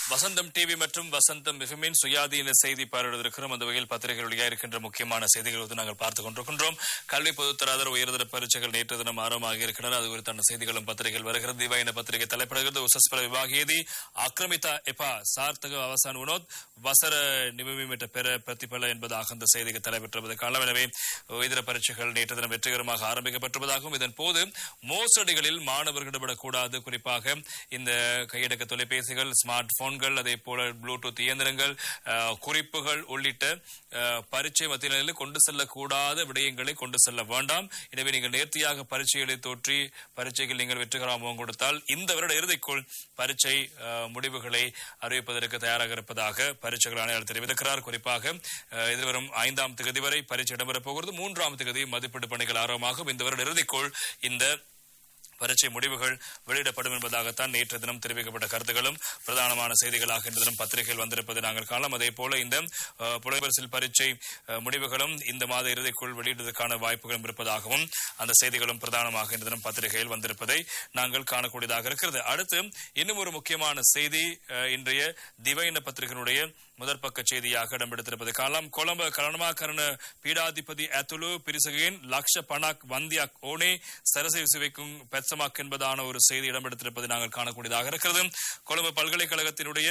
வசந்தம் TV மற்றும் வசந்தம் மிகமின் சுயாதீன செய்தி பார்வையிடுவதற்கும் அந்த வகையில் பத்திரிகைகள் வெளியாக இருக்கின்ற முக்கியமான செய்திகள் வந்து நாங்கள் பார்த்துக் கொண்டிருக்கின்றோம் கல்வி பொதுத்தராதர உயர்தர பரீட்சைகள் நேற்று தினம் ஆரம்பமாக இருக்கின்றன அது குறித்தான செய்திகளும் பத்திரிகைகள் வருகிறது திவாயின பத்திரிகை தலைப்படுகிறது உசஸ்பல விபாகியதி ஆக்கிரமிதா எபா சார்த்தக அவசான் வினோத் வசர நிபுமிட்ட பெற பிரதிபல என்பதாக அந்த செய்திக்கு தலைப்பெற்றுவது காலம் எனவே உயர்தர பரீட்சைகள் நேற்று தினம் வெற்றிகரமாக ஆரம்பிக்கப்பட்டிருப்பதாகவும் இதன் போது மோசடிகளில் மாணவர்கள் ஈடுபடக்கூடாது குறிப்பாக இந்த கையடக்க தொலைபேசிகள் ஸ்மார்ட் போன்கள் அதே போல ப்ளூடூத் இயந்திரங்கள் அஹ், குறிப்புகள் உள்ளிட்ட அஹ், பரீட்சை மத்திய நிலையில் கொண்டு செல்லக்கூடாத விடயங்களை கொண்டு செல்ல வேண்டாம் எனவே நீங்கள் நேர்த்தியாக பரீட்சைகளை தோற்றி பரீட்சைகள் நீங்கள் வெற்றிகரமாக கொடுத்தால் இந்த வருட இறுதிக்குள் பரீட்சை அஹ், முடிவுகளை அறிவிப்பதற்கு தயாராக இருப்பதாக பரீட்சைகள் ஆணையாளர் தெரிவித்திருக்கிறார் குறிப்பாக அஹ், எதிர்வரும் ஐந்தாம் தேதி வரை பரீட்சை இடம்பெறப் போகிறது மூன்றாம் தேதி மதிப்பீடு பணிகள் ஆரம்பமாகும் இந்த வருட இறுதிக்குள் இந்த பரீட்சை முடிவுகள் வெளியிடப்படும் என்பதாகத்தான் நேற்று தினம் தெரிவிக்கப்பட்ட கருத்துக்களும் பிரதானமான செய்திகளாக இன்று தினம் பத்திரிகையில் வந்திருப்பதை நாங்கள் காணலாம் அதே போல இந்த அஹ், புலவரிசல் பரீட்சை அஹ், முடிவுகளும் இந்த மாத இறுதிக்குள் வெளியிடுவதற்கான வாய்ப்புகளும் இருப்பதாகவும் அந்த செய்திகளும் பிரதானமாக இன்று தினம் பத்திரிகையில் வந்திருப்பதை நாங்கள் காணக்கூடியதாக இருக்கிறது அடுத்து இன்னும் ஒரு முக்கியமான செய்தி அஹ், இன்றைய திவைன பத்திரிகையினுடைய முதற் பக்க செய்தியாக இடம்பெடுத்திருப்பது காலம் கொலம்ப கரணமாகரண பீடாதிபதி அத்துலு பிரிசகின் லக்ஷ பணாக் வந்தியாக் ஓனே சரசை விசுவைக்கும் பெட்சமாக் என்பதான ஒரு செய்தி இடம்பெடுத்திருப்பதை நாங்கள் காணக்கூடியதாக இருக்கிறது கொழும்பு பல்கலைக்கழகத்தினுடைய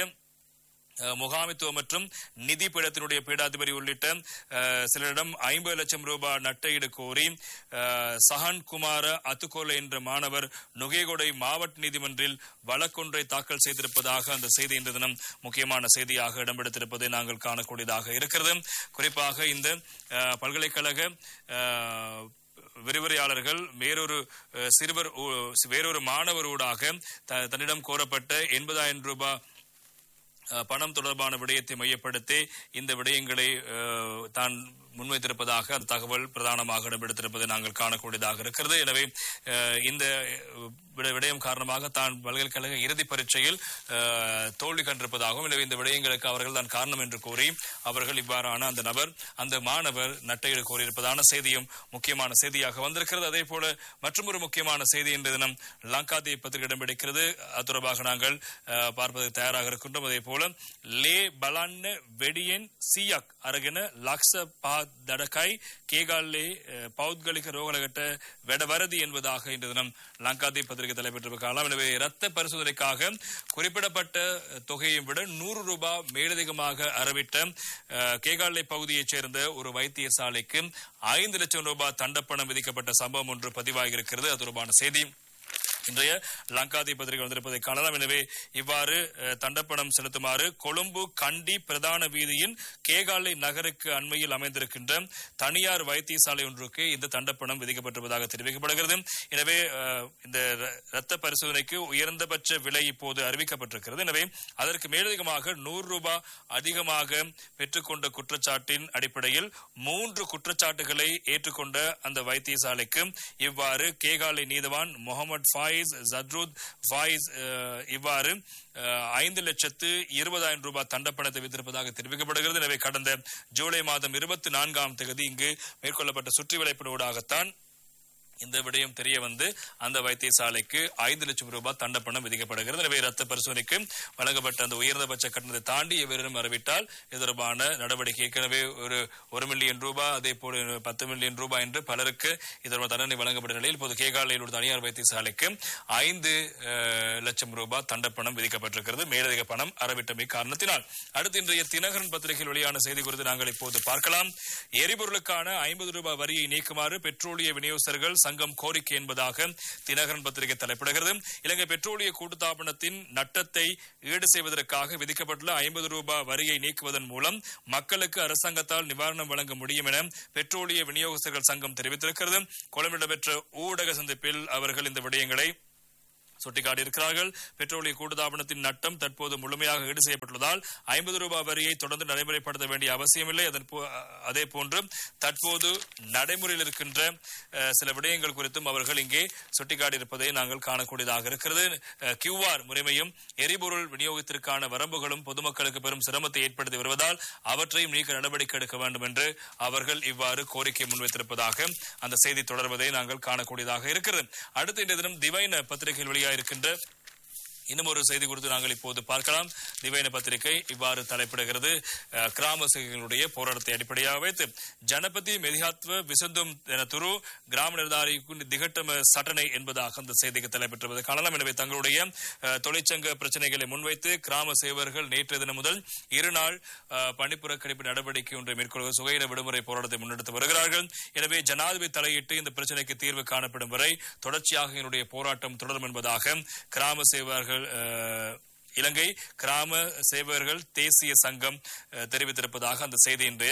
அஹ், முகாமித்துவம் மற்றும் நிதி பீடத்தினுடைய பீடாதிபதி உள்ளிட்ட அஹ், சிலரிடம் ஐம்பது லட்சம் ரூபாய் நட்டையீடு கோரி அஹ், சஹன் குமார அத்துக்கோல என்ற மாணவர் நுகேகொடை மாவட்ட நீதிமன்றில் வழக்கொன்றை தாக்கல் செய்திருப்பதாக அந்த செய்தி இன்று தினம் முக்கியமான செய்தியாக இடம்பெடுத்திருப்பதை நாங்கள் காணக்கூடியதாக இருக்கிறது குறிப்பாக இந்த அஹ், பல்கலைக்கழக அஹ், விரிவுரையாளர்கள் வேறொரு அஹ், சிறுவர் ஊ- வேறொரு மாணவர் ஊடாக த- தன்னிடம் கோரப்பட்ட எண்பதாயிரம் ரூபாய் அஹ், பணம் தொடர்பான விடயத்தை மையப்படுத்தி இந்த விடயங்களை அஹ், தான் முன்வைத்திருப்பதாக அந்த தகவல் பிரதானமாக இடம்பெடுத்திருப்பதை நாங்கள் காணக்கூடியதாக இருக்கிறது எனவே அஹ், இந்த விட- விடயம் காரணமாக தான் பல்கலைக்கழக இறுதி பரீட்சையில் அஹ், தோல்வி கண்டிருப்பதாகவும் எனவே இந்த விடயங்களுக்கு அவர்கள் தான் காரணம் என்று கூறி அவர்கள் இவ்வாறான அந்த நபர் அந்த மாணவர் நட்டையிட கோரியிருப்பதான செய்தியும் முக்கியமான செய்தியாக வந்திருக்கிறது அதே போல மற்றும் ஒரு முக்கியமான செய்தி இன்று தினம் லங்காதி பத்திரிகை இடம்பெடுக்கிறது அது தொடர்பாக நாங்கள் அஹ், பார்ப்பதற்கு தயாராக இருக்கின்றோம் அதே போல லே பலான்ன வெடியன் சியக் අරගෙන ලක්ෂ පහත් දඩකයි කේගල්ලේ பௌத்கலிக ரோகலகட்ட வெடவரதி என்பதாக இன்று தினம் லங்காதி பத்திரிகை தலைப்பெற்ற காலம் எனவே இரத்த பரிசோதனைக்காக குறிப்பிடப்பட்ட தொகையை விட நூறு ரூபாய் மேலதிகமாக அறவிட்ட அஹ், கேகாலை பகுதியைச் சேர்ந்த ஒரு வைத்தியசாலைக்கு ஐந்து லட்சம் ரூபாய் தண்டப்பணம் விதிக்கப்பட்ட சம்பவம் ஒன்று பதிவாகியிருக்கிறது அது தொடர்பான செய்தி இன்றைய லங்காதி பத்திரிகை வந்திருப்பதை காணலாம் எனவே இவ்வாறு அஹ், தண்டப்பணம் செலுத்துமாறு கொழும்பு கண்டி பிரதான வீதியின் கேகாலை நகருக்கு அண்மையில் அமைந்திருக்கின்ற தனியார் வைத்தியசாலை ஒன்றுக்கு இந்த தண்டப்பணம் விதிக்கப்பட்டிருப்பதாக தெரிவிக்கப்படுகிறது எனவே அஹ், இந்த ர- இரத்த பரிசோதனைக்கு உயர்ந்தபட்ச விலை இப்போது அறிவிக்கப்பட்டிருக்கிறது எனவே அதற்கு மேலதிகமாக நூறு ரூபாய் அதிகமாக பெற்றுக்கொண்ட குற்றச்சாட்டின் அடிப்படையில் மூன்று குற்றச்சாட்டுகளை ஏற்றுக்கொண்ட அந்த வைத்தியசாலைக்கு இவ்வாறு கேகாலை நீதவான் முகமது ஃபாயிஸ் ஜத்ருத் ஃபாயிஸ் அஹ், இவ்வாறு அஹ், ஐந்து லட்சத்து இருபதாயிரம் ரூபாய் தண்டப்பணத்தை விதித்திருப்பதாக தெரிவிக்கப்படுகிறது எனவே கடந்த ஜூலை மாதம் இருபத்தி நான்காம் தேதி இங்கு மேற்கொள்ளப்பட்ட சுற்றி வளைப்பினூடாகத்தான் இந்த விடயம் தெரிய வந்து அந்த வைத்தியசாலைக்கு ஐந்து லட்சம் ரூபாய் தண்டப்பணம் விதிக்கப்படுகிறது எனவே ரத்த பரிசோதனைக்கு வழங்கப்பட்ட அந்த உயர்ந்தபட்ச கட்டணத்தை தாண்டி எவரும் அறிவித்தால் இது தொடர்பான நடவடிக்கை ஏற்கனவே ஒரு ஒரு மில்லியன் ரூபாய் அதே போல பத்து மில்லியன் ரூபாய் என்று பலருக்கு இது தொடர்பான தண்டனை வழங்கப்பட்ட நிலையில் இப்போது கேகாலையில் உள்ள தனியார் வைத்தியசாலைக்கு ஐந்து அஹ், லட்சம் ரூபாய் தண்டப்பணம் விதிக்கப்பட்டிருக்கிறது மேலதிக பணம் அறவிட்டமை காரணத்தினால் அடுத்து இன்றைய தினகரன் பத்திரிகையில் வெளியான செய்தி குறித்து நாங்கள் இப்போது பார்க்கலாம் எரிபொருளுக்கான ஐம்பது ரூபாய் வரியை நீக்குமாறு பெட்ரோலிய விநியோகஸ்தர்கள் சங்கம் கோரிக்கை என்பதாக தினகரன் பத்திரிகை தலைப்பிடுகிறது இலங்கை பெட்ரோலிய கூட்டுத்தாபனத்தின் நட்டத்தை ஈடு செய்வதற்காக விதிக்கப்பட்டுள்ள ஐம்பது ரூபாய் வரியை நீக்குவதன் மூலம் மக்களுக்கு அரசாங்கத்தால் நிவாரணம் வழங்க முடியும் என பெட்ரோலிய விநியோகஸ்தர்கள் சங்கம் தெரிவித்திருக்கிறது கொழும்பில் நடைபெற்ற ஊடக சந்திப்பில் அவர்கள் இந்த விடயங்களை சுட்டிக்காட்டியிருக்கிறார்கள் பெட்ரோலிய கூட்டுத்தாபனத்தின் நட்டம் தற்போது முழுமையாக ஈடு செய்யப்பட்டுள்ளதால் ஐம்பது ரூபாய் வரியை தொடர்ந்து நடைமுறைப்படுத்த வேண்டிய அவசியமில்லை அதன் போ- அதே போன்று தற்போது நடைமுறையில் இருக்கின்ற அஹ், சில விடயங்கள் குறித்தும் அவர்கள் இங்கே சுட்டிக்காட்டியிருப்பதை நாங்கள் காணக்கூடியதாக இருக்கிறது கியூஆர் முறைமையும் எரிபொருள் விநியோகத்திற்கான வரம்புகளும் பொதுமக்களுக்கு பெரும் சிரமத்தை ஏற்படுத்தி வருவதால் அவற்றையும் நீக்க நடவடிக்கை எடுக்க வேண்டும் என்று அவர்கள் இவ்வாறு கோரிக்கை முன்வைத்திருப்பதாக அந்த செய்தி தொடர்வதை நாங்கள் காணக்கூடியதாக இருக்கிறது அடுத்த இந்த தினம் திவைன பத்திரிகையில் வெளியாயிருக்கின்ற இன்னும் ஒரு செய்தி குறித்து நாங்கள் இப்போது பார்க்கலாம் திவைன பத்திரிகை இவ்வாறு தலைப்பிடுகிறது அஹ், கிராம சேவைகளுடைய போராட்டத்தை அடிப்படையாக வைத்து ஜனபதி மெதிஹாத்வ விசந்தும் என துரு கிராம நிர்தாரி திகட்டம சட்டனை என்பதாக அந்த செய்திக்கு தலைப்பெற்றுவது காணலாம் எனவே தங்களுடைய அஹ், தொழிற்சங்க பிரச்சனைகளை முன்வைத்து கிராம சேவர்கள் நேற்றைய தினம் முதல் இருநாள் அஹ், பணிப்புறக்கணிப்பு நடவடிக்கை ஒன்றை மேற்கொள்வது சுகையின விடுமுறை போராட்டத்தை முன்னெடுத்து வருகிறார்கள் எனவே ஜனாதிபதி தலையிட்டு இந்த பிரச்சனைக்கு தீர்வு காணப்படும் வரை தொடர்ச்சியாக என்னுடைய போராட்டம் தொடரும் என்பதாக கிராம சேவர்கள் அஹ், இலங்கை கிராம சேவகர்கள் தேசிய சங்கம் அஹ், தெரிவித்திருப்பதாக அந்த செய்தி இன்றைய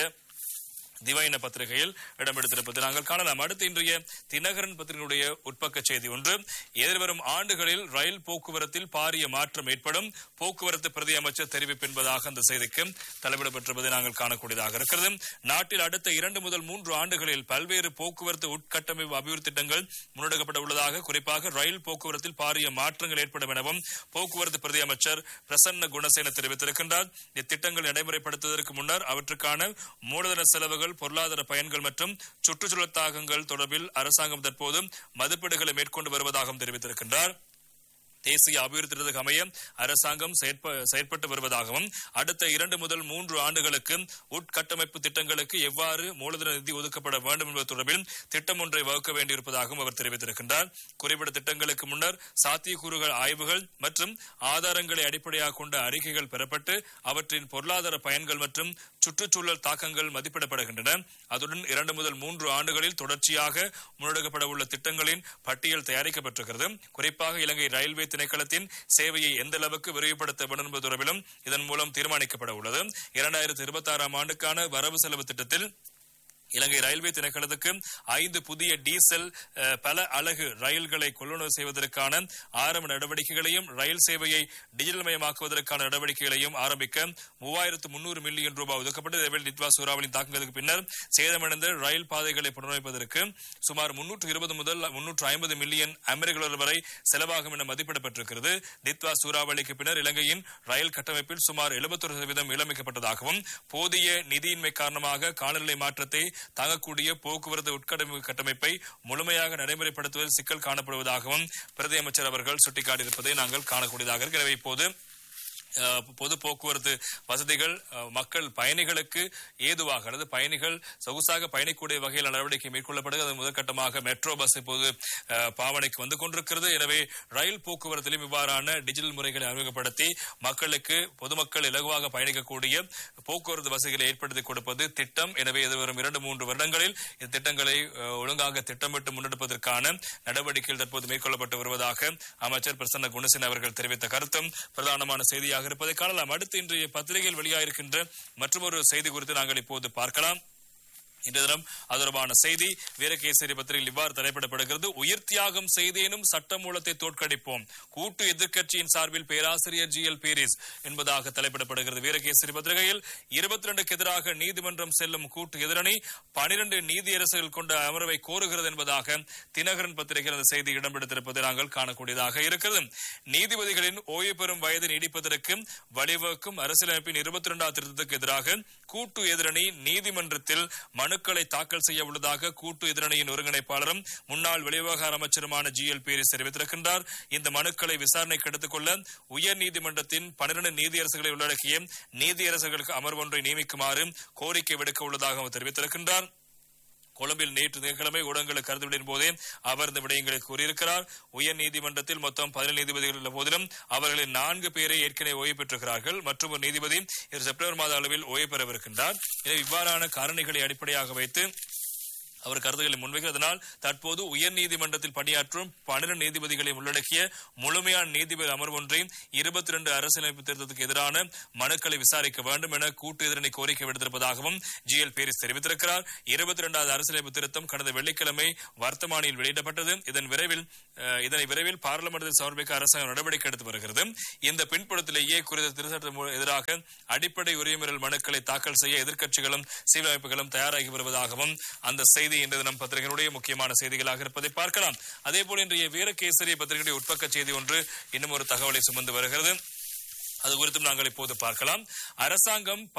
திவைன பத்திரிகையில் இடம்பெடுத்திருப்பதை நாங்கள் காணலாம் அடுத்து இன்றைய தினகரன் பத்திரிகையுடைய உட்பக்க செய்தி ஒன்று எதிர்வரும் ஆண்டுகளில் ரயில் போக்குவரத்தில் பாரிய மாற்றம் ஏற்படும் போக்குவரத்து பிரதி அமைச்சர் தெரிவிப்பு என்பதாக அந்த செய்திக்கு தலைப்பிடப்பட்டிருப்பதை நாங்கள் காணக்கூடியதாக இருக்கிறது நாட்டில் அடுத்த இரண்டு முதல் மூன்று ஆண்டுகளில் பல்வேறு போக்குவரத்து உட்கட்டமைப்பு அபிவிருத்தி திட்டங்கள் முன்னெடுக்கப்பட உள்ளதாக குறிப்பாக ரயில் போக்குவரத்தில் பாரிய மாற்றங்கள் ஏற்படும் எனவும் போக்குவரத்து பிரதி அமைச்சர் பிரசன்ன குணசேன தெரிவித்திருக்கின்றார் இத்திட்டங்கள் நடைமுறைப்படுத்துவதற்கு முன்னர் அவற்றுக்கான மூலதன செலவுகள் பொருளாதார பயன்கள் மற்றும் சுற்றுச்சூழல் தாக்கங்கள் தொடர்பில் அரசாங்கம் தற்போது மதிப்பீடுகளை மேற்கொண்டு வருவதாகவும் தெரிவித்திருக்கின்றார் தேசிய அபிவிருத்தி திட்டத்துக்கு அமைய அரசாங்கம் செயற்ப- செயற்பட்டு வருவதாகவும் அடுத்த இரண்டு முதல் மூன்று ஆண்டுகளுக்கு உட்கட்டமைப்பு திட்டங்களுக்கு எவ்வாறு மூலதன நிதி ஒதுக்கப்பட வேண்டும் என்பது தொடர்பில் திட்டம் ஒன்றை வகுக்க வேண்டியிருப்பதாகவும் அவர் தெரிவித்திருக்கின்றார் குறிப்பிட்ட திட்டங்களுக்கு முன்னர் சாத்தியக்கூறுகள் ஆய்வுகள் மற்றும் ஆதாரங்களை அடிப்படையாக கொண்ட அறிக்கைகள் பெறப்பட்டு அவற்றின் பொருளாதார பயன்கள் மற்றும் சுற்றுச்சூழல் தாக்கங்கள் மதிப்பிடப்படுகின்றன அதுடன் இரண்டு முதல் மூன்று ஆண்டுகளில் தொடர்ச்சியாக முன்னெடுக்கப்பட உள்ள திட்டங்களின் பட்டியல் தயாரிக்கப்பட்டிருக்கிறது குறிப்பாக இலங்கை ரயில்வே திணைக்களத்தின் சேவையை எந்த அளவுக்கு விரிவுபடுத்த வேண்டும் என்பது தொடர்பிலும் இதன் மூலம் தீர்மானிக்கப்பட உள்ளது இரண்டாயிரத்தி இருபத்தி ஆறாம் ஆண்டுக்கான வரவு செலவு திட்டத்தில் இலங்கை ரயில்வே திணைக்களத்துக்கு ஐந்து புதிய டீசல் அஹ், பல அலகு ரயில்களை கொள்ளுணர்வு செய்வதற்கான ஆரம்ப நடவடிக்கைகளையும் ரயில் சேவையை டிஜிட்டல் மயமாக்குவதற்கான நடவடிக்கைகளையும் ஆரம்பிக்க மூவாயிரத்து முன்னூறு மில்லியன் ரூபாய் ஒதுக்கப்பட்டு இதேவேளை நித்வா சூறாவளியின் தாக்கங்களுக்கு பின்னர் சேதமடைந்த ரயில் பாதைகளை புனரமைப்பதற்கு சுமார் முன்னூற்று இருபது முதல் முன்னூற்று ஐம்பது மில்லியன் அமெரிக்க டாலர் வரை செலவாகும் என மதிப்பிடப்பட்டிருக்கிறது நித்வா சூறாவளிக்கு பின்னர் இலங்கையின் ரயில் கட்டமைப்பில் சுமார் எழுபத்தொரு சதவீதம் இளமிக்கப்பட்டதாகவும் போதிய நிதியின்மை காரணமாக காலநிலை மாற்றத்தை தாங்கக்கூடிய போக்குவரத்து உட்கட்டமைப்பு கட்டமைப்பை முழுமையாக நடைமுறைப்படுத்துவதில் சிக்கல் காணப்படுவதாகவும் பிரதி அமைச்சர் அவர்கள் சுட்டிக்காட்டியிருப்பதை நாங்கள் காணக்கூடியதாக இருக்கு எனவே இப்போது அஹ், பொது போக்குவரத்து வசதிகள் அஹ், மக்கள் பயணிகளுக்கு ஏதுவாக அல்லது பயணிகள் சொகுசாக பயணிக்கூடிய வகையில் நடவடிக்கை மேற்கொள்ளப்படுகிறது அது முதற்கட்டமாக மெட்ரோ பஸ் இப்போது அஹ், பாவனைக்கு வந்து கொண்டிருக்கிறது எனவே ரயில் போக்குவரத்திலும் இவ்வாறான டிஜிட்டல் முறைகளை அறிமுகப்படுத்தி மக்களுக்கு பொதுமக்கள் இலகுவாக பயணிக்கக்கூடிய போக்குவரத்து வசதிகளை ஏற்படுத்தி கொடுப்பது திட்டம் எனவே எதிர்வரும் இரண்டு மூன்று வருடங்களில் இந்த திட்டங்களை அஹ், ஒழுங்காக திட்டமிட்டு முன்னெடுப்பதற்கான நடவடிக்கைகள் தற்போது மேற்கொள்ளப்பட்டு வருவதாக அமைச்சர் பிரசன்ன குணசேன அவர்கள் தெரிவித்த கருத்தும் பிரதானமான செய்தியாக இருப்பதை காணலாம் அடுத்து இன்றைய பத்திரிகையில் வெளியாகிருக்கின்ற மற்றொரு செய்தி குறித்து நாங்கள் இப்போது பார்க்கலாம் இன்று தினம் அது தொடர்பான செய்தி வீரகேசரி பத்திரிகையில் இவ்வாறு தலைப்பிடப்படுகிறது உயிர் தியாகம் செய்தேனும் சட்டமூலத்தை தோற்கடிப்போம் கூட்டு எதிர்க்கட்சியின் சார்பில் பேராசிரியர் ஜி எல் பீரிஸ் என்பதாக தலைப்பிடப்படுகிறது வீரகேசரி பத்திரிகையில் இருபத்தி ரெண்டுக்கு எதிராக நீதிமன்றம் செல்லும் கூட்டு எதிரணி பனிரெண்டு நீதியரசர்கள் கொண்ட அமர்வை கோருகிறது என்பதாக தினகரன் பத்திரிகையில் அந்த செய்தி இடம்பெடுத்திருப்பதை நாங்கள் காணக்கூடியதாக இருக்கிறது நீதிபதிகளின் ஓய்வு பெறும் வயதை நீடிப்பதற்கு வழிவகுக்கும் அரசியலமைப்பின் இருபத்தி இரண்டாம் திருத்தத்துக்கு எதிராக கூட்டு எதிரணி நீதிமன்றத்தில் மனுக்களை தாக்கல் செய்ய உள்ளதாக கூட்டு எதிரணியின் ஒருங்கிணைப்பாளரும் முன்னாள் வெளிவிவகார அமைச்சருமான ஜி எல் பீரிஸ் தெரிவித்திருக்கின்றார் இந்த மனுக்களை விசாரணைக்கு எடுத்துக் கொள்ள உயர் நீதிமன்றத்தின் பன்னிரண்டு நீதியரசுகளை உள்ளடக்கிய நீதியரசர்களுக்கு அமர்வு ஒன்றை நியமிக்குமாறு கோரிக்கை விடுக்க உள்ளதாக அவர் தெரிவித்திருக்கின்றார் கொழும்பில் நேற்று திங்கட்கிழமை ஊடகங்களுக்கு கருத்து வெளியிடும் போதே அவர் இந்த விடயங்களை கூறியிருக்கிறார் உயர் நீதிமன்றத்தில் மொத்தம் பதினேழு நீதிபதிகள் உள்ள போதிலும் அவர்களில் நான்கு பேரை ஏற்கனவே ஓய்வு பெற்றிருக்கிறார்கள் மற்றும் ஒரு நீதிபதி இவர் செப்டம்பர் மாத அளவில் ஓய்வு பெறவிருக்கின்றார் எனவே இவ்வாறான காரணிகளை அடிப்படையாக வைத்து அவர் கருத்துக்களை முன்வைக்கிறதுனால் தற்போது உயர் நீதிமன்றத்தில் பணியாற்றும் பன்னிரண்டு நீதிபதிகளை உள்ளடக்கிய முழுமையான நீதிபதி அமர்வு ஒன்றை இருபத்தி ரெண்டு அரசியலமைப்பு திருத்தத்துக்கு எதிரான மனுக்களை விசாரிக்க வேண்டும் என கூட்டு எதிரணி கோரிக்கை விடுத்திருப்பதாகவும் ஜி எல் பேரிஸ் தெரிவித்திருக்கிறார் இருபத்தி இரண்டாவது அரசியலமைப்பு திருத்தம் கடந்த வெள்ளிக்கிழமை வர்த்தமானியில் வெளியிடப்பட்டது இதன் விரைவில் அஹ், இதனை விரைவில் பாராளுமன்றத்தில் சமர்ப்பிக்க அரசாங்கம் நடவடிக்கை எடுத்து வருகிறது இந்த பின்புலத்திலேயே குறித்த திருத்தத்திற்கு எதிராக அடிப்படை உரிமையல் மனுக்களை தாக்கல் செய்ய எதிர்க்கட்சிகளும் சிவில் அமைப்புகளும் தயாராகி வருவதாகவும் அந்த செய்தி இன்று தினம் பத்திரிகையினுடைய முக்கியமான செய்திகளாக இருப்பதை பார்க்கலாம் அதேபோல் இன்றைய வீரகேசரி பத்திரிகையுடைய உட்பக்க செய்தி ஒன்று இன்னும் ஒரு தகவலை சுமந்து வருகிறது அது குறித்தும் நாங்கள் இப்போது பார்க்கலாம் அரசாங்கம்